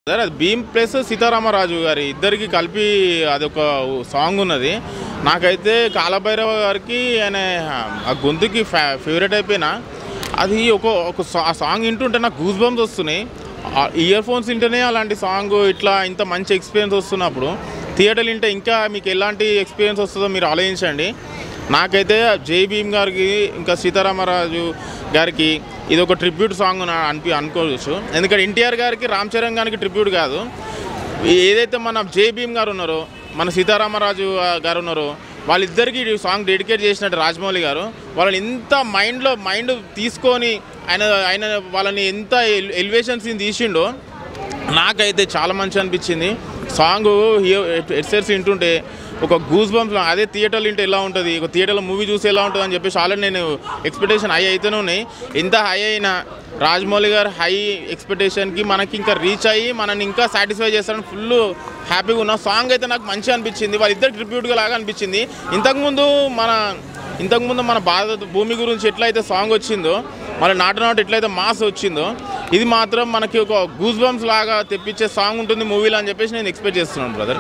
sir అది Bhim plus Sitaramaraju గారి ఇద్దరికి కలిపి అదొక సాంగ్ ఉన్నది నాకైతే కాలభైరవ గారికి ఆయన ఆ గొంతుకి ఫే ఫేవరెట్ అయిపోయినా అది ఒక ఒక సా- ఆ సాంగ్ వింటుంటే నాకు గూస్ బంప్స్ వస్తున్నాయి ఇయర్ ఫోన్స్ వింటేనే అలాంటి సాంగ్ ఇట్లా ఇంత మంచి ఎక్స్పీరియన్స్ వస్తున్నప్పుడు థియేటర్లు వింటే ఇంకా మీకు ఎలాంటి ఎక్స్పీరియన్స్ వస్తుందో మీరు ఆలోచించండి నాకైతే జై భీమ్ గారికి ఇంకా సీతారామరాజు గారికి ఇది ఒక ట్రిబ్యూట్ సాంగ్ నా- అనిపి అనుకోవచ్చు ఎందుకంటే ఎన్టీఆర్ గారికి రామ్ చరణ్ గారికి ట్రిబ్యూట్ కాదు ఏదైతే మన జై భీమ్ గారు ఉన్నారో మన సీతారామరాజు ఆ, గారు ఉన్నారో వాళ్ళిద్దరికి ఈ సాంగ్ డెడికేట్ చేసినట్టు రాజమౌళి గారు వాళ్ళని ఎంత మైండ్లో మైండ్ తీసుకొని ఆయన ఆయన వాళ్ళని ఎంత ఎల్ ఎలివేషన్స్ తీసిండో నాకైతే చాలా మంచి అనిపించింది సాంగ్ హెడ్సెట్స్ వింటుంటే ఒక గూస్ బంప్స్ అదే థియేటర్లో వింటే ఎలా ఉంటుంది ఒక థియేటర్లో మూవీ చూసి ఎలా ఉంటుంది అని చెప్పేసి ఆల్రెడీ నేను ఎక్స్పెక్టేషన్ హై అయితేనే ఉన్నాయి ఎంత హై అయినా రాజమౌళి గారు హై ఎక్స్పెక్టేషన్కి మనకి ఇంకా రీచ్ అయ్యి మనని ఇంకా సాటిస్ఫై చేస్తారని ఫుల్ హ్యాపీగా ఉన్న సాంగ్ అయితే నాకు మంచిగా అనిపించింది వాళ్ళిద్దరు ట్రిబ్యూట్గా లాగా అనిపించింది ఇంతకుముందు మన ఇంతకుముందు మన భారత భూమి గురించి ఎట్లయితే సాంగ్ వచ్చిందో మన నాటు నాటు ఎట్లయితే మాస్ వచ్చిందో ఇది మాత్రం మనకి ఒక గూస్ బంప్స్ లాగా తెప్పించే సాంగ్ ఉంటుంది మూవీలో అని చెప్పేసి నేను ఎక్స్పెక్ట్ చేస్తున్నాను బ్రదర్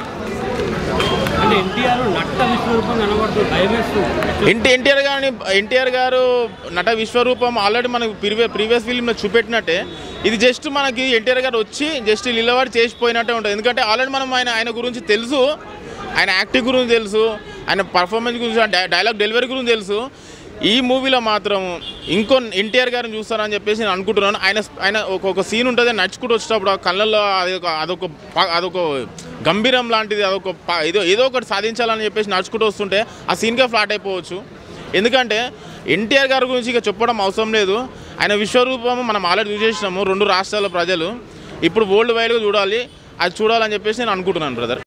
అంటే ఎన్టీఆర్ నట్ట విశ్వరూపం కనబడుతుంది భయమేస్తుంది ఎన్టీ ఎన్టీఆర్ గారిని ఎన్టీఆర్ గారు నట విశ్వరూపం ఆల్రెడీ మనకు ప్రీవియస్ ప్రీవియస్ ఫిల్మ్లో చూపెట్టినట్టే ఇది జస్ట్ మనకి ఎన్టీఆర్ గారు వచ్చి జస్ట్ నిలబడి చేసిపోయినట్టే ఉంటుంది ఎందుకంటే ఆల్రెడీ మనం ఆయన ఆయన గురించి తెలుసు ఆయన యాక్టింగ్ గురించి తెలుసు ఆయన పర్ఫార్మెన్స్ గురించి డై- డైలాగ్ డెలివరీ గురించి తెలుసు ఈ మూవీలో మాత్రం ఇంకో ఎన్టీఆర్ గారిని చూస్తారని చెప్పేసి నేను అనుకుంటున్నాను ఆయన ఆయన ఒక్కొక్క సీన్ ఉంటుంది నడుచుకుంటూ వచ్చేటప్పుడు ఆ కళ్ళల్లో అదొక అదొక ప- అదొక గంభీరం లాంటిది అదొక ప- ఏదో ఏదో ఒకటి సాధించాలని చెప్పేసి నడుచుకుంటూ వస్తుంటే ఆ సీన్కే ఫ్లాట్ అయిపోవచ్చు ఎందుకంటే ఎన్టీఆర్ గారి గురించి ఇక చెప్పడం అవసరం లేదు ఆయన విశ్వరూపము మనం ఆల్రెడీ చూసేసినాము రెండు రాష్ట్రాల ప్రజలు ఇప్పుడు వరల్డ్ వైడ్గా చూడాలి అది చూడాలని చెప్పేసి నేను అనుకుంటున్నాను బ్రదర్